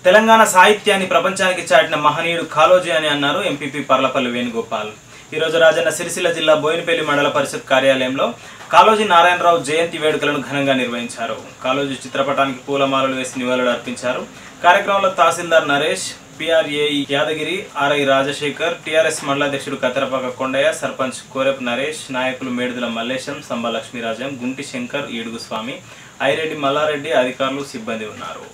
తెలంగాణ సాహిత్యాన్ని ప్రపంచానికి చాటిన మహనీయుడు కాలోజీ అని అన్నారు ఎంపీపీ పర్లపల్లి వేణుగోపాల్ ఈరోజు రాజన్న సిరిసిల్ల జిల్లా బోయినపల్లి మండల పరిషత్ కార్యాలయంలో కాలోజీ నారాయణరావు జయంతి వేడుకలను ఘనంగా నిర్వహించారు కాలోజీ చిత్రపటానికి పూలమాలలు వేసి నివాళులు అర్పించారు కార్యక్రమంలో tahsildar Naresh PR AE Yadagiri RI Rajashekar TRS మండలాధ్యక్షుడు కత్తెరపాక కొండయ్య సర్పంచ్ కోరెపు నరేష్ నాయకులు మేడుదల మల్లేశం సంబ లక్ష్మీరాజం గుంటి శంకర్ ఏడుగు స్వామి ఐరెడ్డి మల్లారెడ్డి అధికారులు సిబ్బంది ఉన్నారు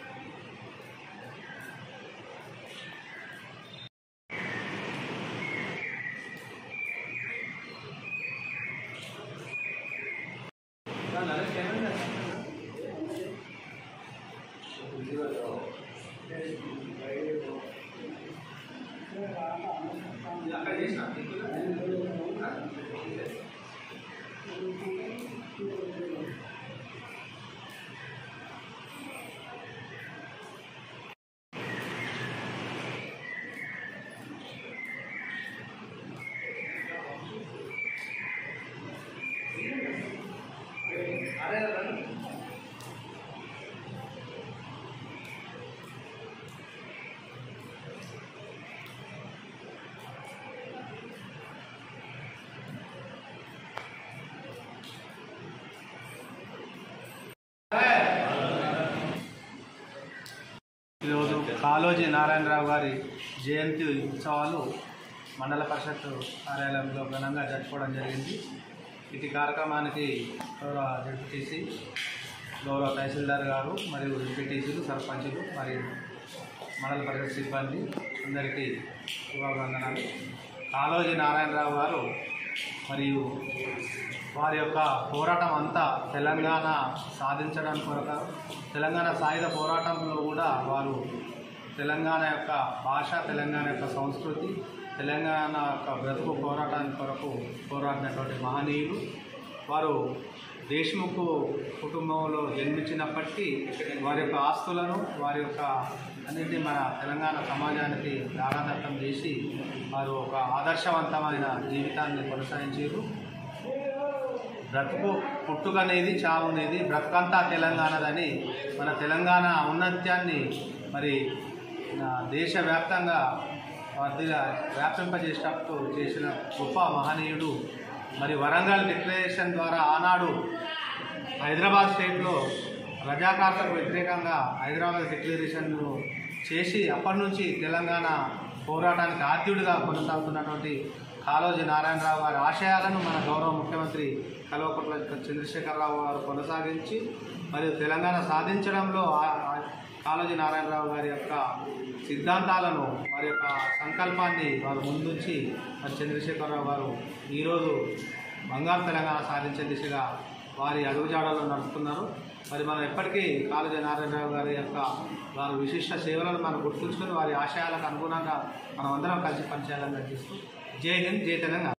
ఈరోజు కాళోజీ నారాయణరావు గారి జయంతి ఉత్సవాలు మండల పరిషత్ కార్యాలయంలో ఘనంగా జరుపుకోవడం జరిగింది ఇటు కార్యక్రమానికి గౌరవ జడ్పీటీసీ గౌరవ తహసీల్దార్ గారు మరియు ఎంపీటీసీలు సర్పంచులు మరియు మండల పరిషత్ సిబ్బంది అందరికీ శుభాభివందనాలు కాళోజీ నారాయణరావు గారు మరియు వారి యొక్క పోరాటం అంతా తెలంగాణ సాధించడం కొరకు తెలంగాణ సాయుధ పోరాటంలో కూడా వారు తెలంగాణ యొక్క భాష తెలంగాణ యొక్క సంస్కృతి తెలంగాణ యొక్క బ్రతుకు పోరాటానికి కొరకు పోరాడినటువంటి మహనీయులు వారు దేశ్ముఖ్ కుటుంబంలో జన్మించినప్పటికీ వారి యొక్క ఆస్తులను వారి యొక్క అన్నింటినీ మన తెలంగాణ సమాజానికి దారాదత్తం చేసి వారు ఒక ఆదర్శవంతమైన జీవితాన్ని కొనసాగించారు బ్రతుకు పుట్టుక అనేది చావు అనేది బ్రతుకంతా తెలంగాణదని మన తెలంగాణ ఔన్నత్యాన్ని మరి ఆ, దేశవ్యాప్తంగా వర్ధిగా వ్యాపింపజేసేటట్టు చేసిన గొప్ప మహనీయుడు మరి వరంగల్ డిక్లరేషన్ ద్వారా ఆనాడు హైదరాబాద్ స్టేట్లో రజాకార్తకు వ్యతిరేకంగా హైదరాబాద్ డిక్లరేషన్ను చేసి అప్పటి నుంచి తెలంగాణ పోరాటానికి ఆద్యుడిగా కొనసాగుతున్నటువంటి కాళోజీ నారాయణరావు గారి ఆశయాలను మన గౌరవ ముఖ్యమంత్రి కల్వకుంట్ల చంద్రశేఖరరావు గారు కొనసాగించి మరియు తెలంగాణ సాధించడంలో ఆ- ఆ కాళోజీ నారాయణరావు గారి యొక్క సిద్ధాంతాలను వారి యొక్క సంకల్పాన్ని వారు ముందుంచి మరి చంద్రశేఖరరావు గారు ఈరోజు బంగారు తెలంగాణ సాధించే దిశగా వారి అడుగుజాడల్లో నడుస్తున్నారు మరి మనం ఎప్పటికీ కాళోజీ నారాయణరావు గారి యొక్క వారి విశిష్ట సేవలను మనం గుర్తుంచుకొని వారి ఆశయాలకు అనుగుణంగా మనం అందరం కలిసి పనిచేయాలని అనిపిస్తూ జై హింద్ జై తెలంగాణ